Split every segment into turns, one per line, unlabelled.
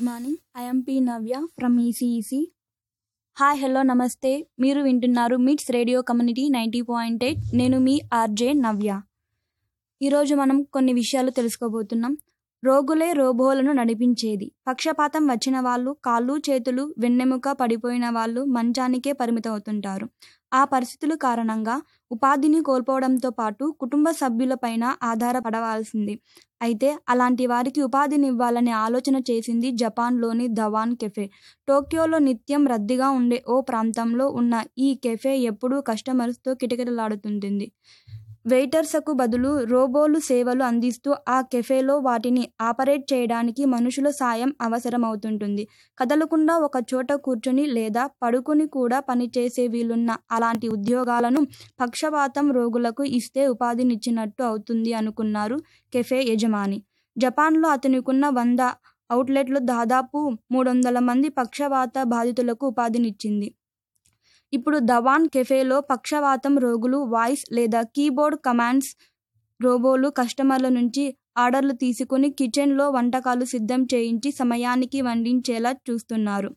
morning I am P Navya from ECEC hi hello నమస్తే మీరు వింటున్నారు MITS radio community ninety point eight నేను మీ ఆర్జే నవ్య ఈరోజు మనం కొన్ని విషయాలు తెలుసుకోబోతున్నాం రోగులే రోబోలను నడిపించేది పక్షపాతం వచ్చిన వాళ్ళు కాళ్ళు చేతులు వెన్నెముక పడిపోయిన వాళ్ళు మంచానికే పరిమితమవుతుంటారు ఆ పరిస్థితుల కారణంగా ఉపాధిని కోల్పోవడంతో పాటు కుటుంబ సభ్యులపైన ఆధారపడవలసింది అయితే అలాంటి వారికి ఉపాధినివ్వాలనే ఆలోచన చేసింది జపాన్లోని ధవాన్ కెఫే టోక్యోలో నిత్యం రద్దీగా ఉండే ఓ ప్రాంతంలో ఉన్న ఈ కెఫే ఎప్పుడూ కస్టమర్స్తో కిటకిటలాడుతుంటుంది వెయిటర్స్కు బదులు రోబోలు సేవలు అందిస్తూ ఆ కెఫేలో వాటిని ఆపరేట్ చేయడానికి మనుషుల సాయం అవసరమవుతుంటుంది కదలకుండా ఒక చోట కూర్చుని లేదా పడుకుని కూడా పనిచేసే వీలున్న అలాంటి ఉద్యోగాలను పక్షపాతం రోగులకు ఇస్తే ఉపాధినిచ్చినట్టు అవుతుంది అనుకున్నారు కెఫే యజమాని జపాన్లో అతనికున్న వంద అవుట్లెట్లు దాదాపు మూడు వందల మంది పక్షవాత బాధితులకు ఉపాధినిచ్చింది ఇప్పుడు ధవాన్ కెఫేలో పక్షవాతం రోగులు వాయిస్ లేదా కీబోర్డ్ కమాండ్స్ రోబోలు కస్టమర్ల నుంచి ఆర్డర్లు తీసుకుని కిచెన్లో వంటకాలు సిద్ధం చేయించి సమయానికి వండించేలా చూస్తున్నారు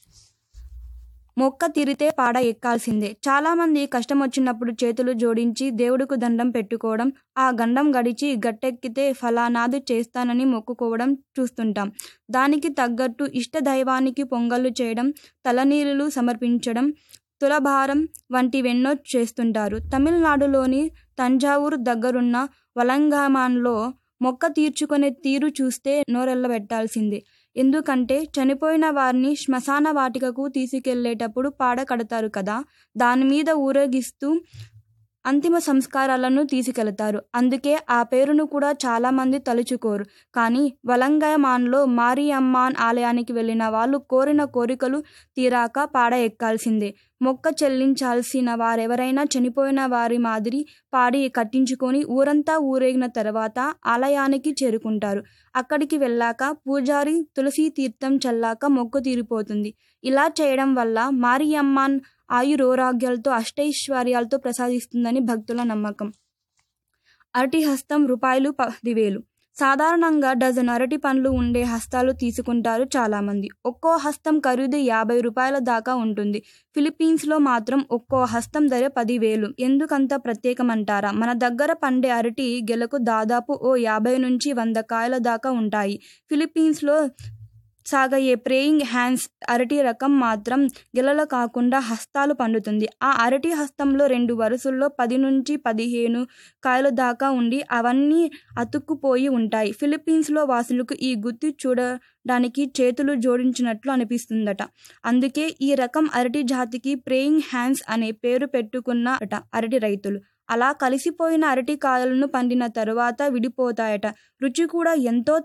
మొక్క తిరితే పాడ ఎక్కాల్సిందే చాలామంది కష్టం వచ్చినప్పుడు చేతులు జోడించి దేవుడికి దండం పెట్టుకోవడం ఆ గండం గడిచి గట్టెక్కితే ఫలానాది చేస్తానని మొక్కుకోవడం చూస్తుంటాం దానికి తగ్గట్టు ఇష్ట దైవానికి పొంగళ్ళు చేయడం తలనీళ్ళు సమర్పించడం తులభారం వంటివెన్నో చేస్తుంటారు తమిళనాడులోని తంజావూరు దగ్గరున్న వలంగామాన్లో మొక్క తీర్చుకునే తీరు చూస్తే నోరెళ్ళబెట్టాల్సిందే ఎందుకంటే చనిపోయిన వారిని శ్మశాన వాటికకు తీసుకెళ్లేటప్పుడు పాడ కడతారు కదా దాని మీద ఊరేగిస్తూ అంతిమ సంస్కారాలను తీసుకెళతారు అందుకే ఆ పేరును కూడా చాలామంది తలుచుకోరు కానీ వలంగమాన్లో మారియమ్మాన్ ఆలయానికి వెళ్ళిన వాళ్ళు కోరిన కోరికలు తీరాక పాడ ఎక్కాల్సిందే మొక్క చెల్లించాల్సిన వారెవరైనా చనిపోయిన వారి మాదిరి పాడి కట్టించుకొని ఊరంతా ఊరేగిన తర్వాత ఆలయానికి చేరుకుంటారు అక్కడికి వెళ్ళాక పూజారి తులసి తీర్థం చల్లాక మొక్కు తీరిపోతుంది ఇలా చేయడం వల్ల మారియమ్మాన్ ఆయురోరాగ్యాలతో అష్టైశ్వర్యాలతో ప్రసాదిస్తుందని భక్తుల నమ్మకం అరటి హస్తం రూపాయలు పదివేలు సాధారణంగా డజన్ అరటి పండ్లు ఉండే హస్తాలు తీసుకుంటారు చాలామంది ఒక్కో హస్తం ఖరీదు యాభై రూపాయల దాకా ఉంటుంది ఫిలిప్పీన్స్లో మాత్రం ఒక్కో హస్తం ధర పదివేలు ఎందుకంత ప్రత్యేకమంటారా మన దగ్గర పండే అరటి గెలకు దాదాపు ఓ యాభై నుంచి వంద కాయల దాకా ఉంటాయి ఫిలిప్పీన్స్లో సాగయ్యే ప్రేయింగ్ హ్యాండ్స్ అరటి రకం మాత్రం గెలల కాకుండా హస్తాలు పండుతుంది ఆ అరటి హస్తంలో రెండు వరుసల్లో పది నుంచి పదిహేను కాయలు దాకా ఉండి అవన్నీ అతుక్కుపోయి ఉంటాయి ఫిలిప్పీన్స్లో వాసులకు ఈ గుత్తి చూడడానికి చేతులు జోడించినట్లు అనిపిస్తుందట అందుకే ఈ రకం అరటి జాతికి ప్రేయింగ్ హ్యాండ్స్ అనే పేరు పెట్టుకున్నట అరటి రైతులు అలా కలిసిపోయిన అరటి కాయలను పండిన తరువాత విడిపోతాయట రుచి కూడా ఎంతో